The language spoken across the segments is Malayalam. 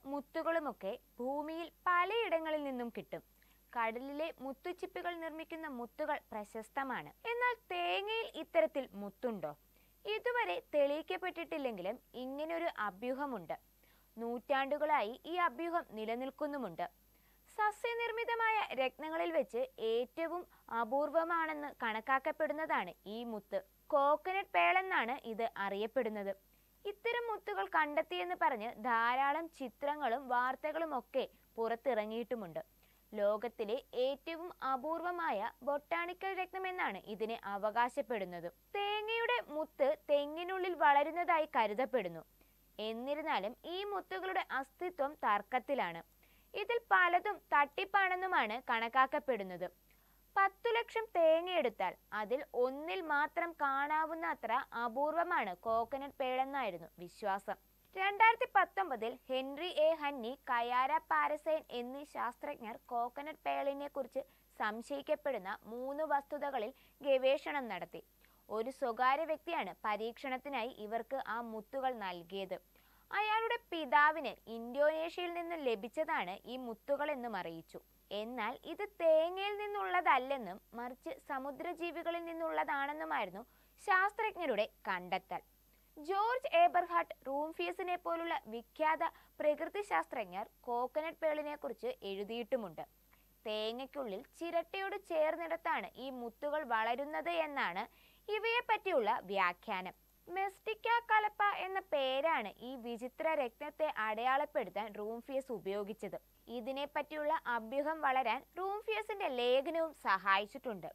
മുത്തുകളുമൊക്കെ ഭൂമിയിൽ പലയിടങ്ങളിൽ നിന്നും കിട്ടും കടലിലെ മുത്തുച്ചിപ്പികൾ നിർമ്മിക്കുന്ന മുത്തുകൾ പ്രശസ്തമാണ് എന്നാൽ തേങ്ങയിൽ ഇത്തരത്തിൽ മുത്തുണ്ടോ ഇതുവരെ തെളിയിക്കപ്പെട്ടിട്ടില്ലെങ്കിലും ഇങ്ങനൊരു അഭ്യൂഹമുണ്ട് നൂറ്റാണ്ടുകളായി ഈ അഭ്യൂഹം നിലനിൽക്കുന്നുമുണ്ട് സസ്യനിർമ്മിതമായ രത്നങ്ങളിൽ വെച്ച് ഏറ്റവും അപൂർവമാണെന്ന് കണക്കാക്കപ്പെടുന്നതാണ് ഈ മുത്ത് കോക്കനട്ട് പേളെന്നാണ് ഇത് അറിയപ്പെടുന്നത് ഇത്തരം മുത്തുകൾ കണ്ടെത്തിയെന്ന് പറഞ്ഞ് ധാരാളം ചിത്രങ്ങളും വാർത്തകളും ഒക്കെ പുറത്തിറങ്ങിയിട്ടുമുണ്ട് ലോകത്തിലെ ഏറ്റവും അപൂർവമായ ബൊട്ടാണിക്കൽ രത്നം എന്നാണ് ഇതിനെ അവകാശപ്പെടുന്നത് തേങ്ങയുടെ മുത്ത് തെങ്ങിനുള്ളിൽ വളരുന്നതായി കരുതപ്പെടുന്നു എന്നിരുന്നാലും ഈ മുത്തുകളുടെ അസ്തിത്വം തർക്കത്തിലാണ് ഇതിൽ പലതും തട്ടിപ്പാണെന്നുമാണ് കണക്കാക്കപ്പെടുന്നത് പത്തു ലക്ഷം തേങ്ങയെടുത്താൽ അതിൽ ഒന്നിൽ മാത്രം കാണാവുന്ന അത്ര അപൂർവമാണ് കോക്കനട്ട് പേളെന്നായിരുന്നു വിശ്വാസം രണ്ടായിരത്തി പത്തൊമ്പതിൽ ഹെൻറി എ ഹന്നി കയാര പാരസൈൻ എന്നീ ശാസ്ത്രജ്ഞർ കോക്കനട്ട് പേളിനെ കുറിച്ച് സംശയിക്കപ്പെടുന്ന മൂന്ന് വസ്തുതകളിൽ ഗവേഷണം നടത്തി ഒരു സ്വകാര്യ വ്യക്തിയാണ് പരീക്ഷണത്തിനായി ഇവർക്ക് ആ മുത്തുകൾ നൽകിയത് അയാളുടെ പിതാവിന് ഇന്തോനേഷ്യയിൽ നിന്ന് ലഭിച്ചതാണ് ഈ മുത്തുകൾ എന്നും അറിയിച്ചു എന്നാൽ ഇത് തേങ്ങയിൽ നിന്നുള്ളതല്ലെന്നും മറിച്ച് സമുദ്രജീവികളിൽ നിന്നുള്ളതാണെന്നുമായിരുന്നു ശാസ്ത്രജ്ഞരുടെ കണ്ടെത്തൽ ജോർജ് ഏബർഹാട്ട് റൂംഫിയസിനെ പോലുള്ള വിഖ്യാത പ്രകൃതി ശാസ്ത്രജ്ഞർ കോക്കനട്ട് പേളിനെ കുറിച്ച് എഴുതിയിട്ടുമുണ്ട് തേങ്ങയ്ക്കുള്ളിൽ ചിരട്ടയോട് ചേർന്നിടത്താണ് ഈ മുത്തുകൾ വളരുന്നത് എന്നാണ് ഇവയെ പറ്റിയുള്ള വ്യാഖ്യാനം മെസ്റ്റിക്ക കലപ്പ എന്ന പേരാണ് ഈ വിചിത്ര രത്നത്തെ അടയാളപ്പെടുത്താൻ റൂംഫിയസ് ഉപയോഗിച്ചത് ഇതിനെപ്പറ്റിയുള്ള അഭ്യൂഹം വളരാൻ റൂംഫിയസിന്റെ ലേഖനവും സഹായിച്ചിട്ടുണ്ട്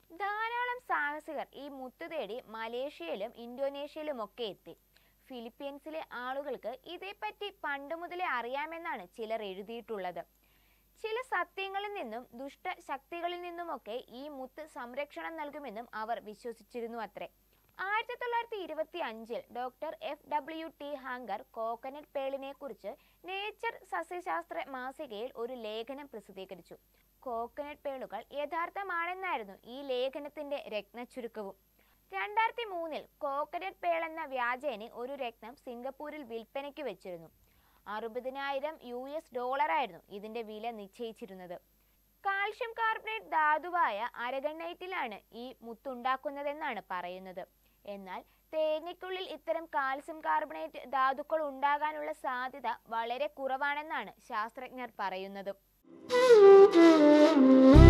ധാരാളം സാഹസികർ ഈ മുത്തു തേടി മലേഷ്യയിലും ഇന്തോനേഷ്യയിലും ഒക്കെ എത്തി ഫിലിപ്പീൻസിലെ ആളുകൾക്ക് ഇതേപ്പറ്റി പണ്ട് മുതലേ അറിയാമെന്നാണ് ചിലർ എഴുതിയിട്ടുള്ളത് ചില സത്യങ്ങളിൽ നിന്നും ദുഷ്ട ശക്തികളിൽ നിന്നുമൊക്കെ ഈ മുത്ത് സംരക്ഷണം നൽകുമെന്നും അവർ വിശ്വസിച്ചിരുന്നു അത്രേ ആയിരത്തി തൊള്ളായിരത്തി ഇരുപത്തി അഞ്ചിൽ doctor F W T Hunger coconut പേളിനെ കുറിച്ച് നേച്ചർ സസ്യശാസ്ത്ര മാസികയിൽ ഒരു ലേഖനം പ്രസിദ്ധീകരിച്ചു കോക്കനട്ട് പേളുകൾ യഥാർത്ഥമാണെന്നായിരുന്നു ഈ ലേഖനത്തിന്റെ രത്നച്ചുരുക്കവും രണ്ടായിരത്തി മൂന്നിൽ കോക്കനട്ട് പേൾ എന്ന വ്യാജേന ഒരു രത്നം സിംഗപ്പൂരിൽ വിൽപ്പനയ്ക്ക് വെച്ചിരുന്നു അറുപതിനായിരം യു എസ് ഡോളറായിരുന്നു ഇതിന്റെ വില നിശ്ചയിച്ചിരുന്നത് കാൽഷ്യം കാർബണേറ്റ് ധാതുവായ അരഗണ്ണൈറ്റിലാണ് ഈ മുത്തുണ്ടാക്കുന്നതെന്നാണ് പറയുന്നത് എന്നാൽ തേങ്ങയ്ക്കുള്ളിൽ ഇത്തരം കാൽസ്യം കാർബണേറ്റ് ധാതുക്കൾ ഉണ്ടാകാനുള്ള സാധ്യത വളരെ കുറവാണെന്നാണ് ശാസ്ത്രജ്ഞർ പറയുന്നത്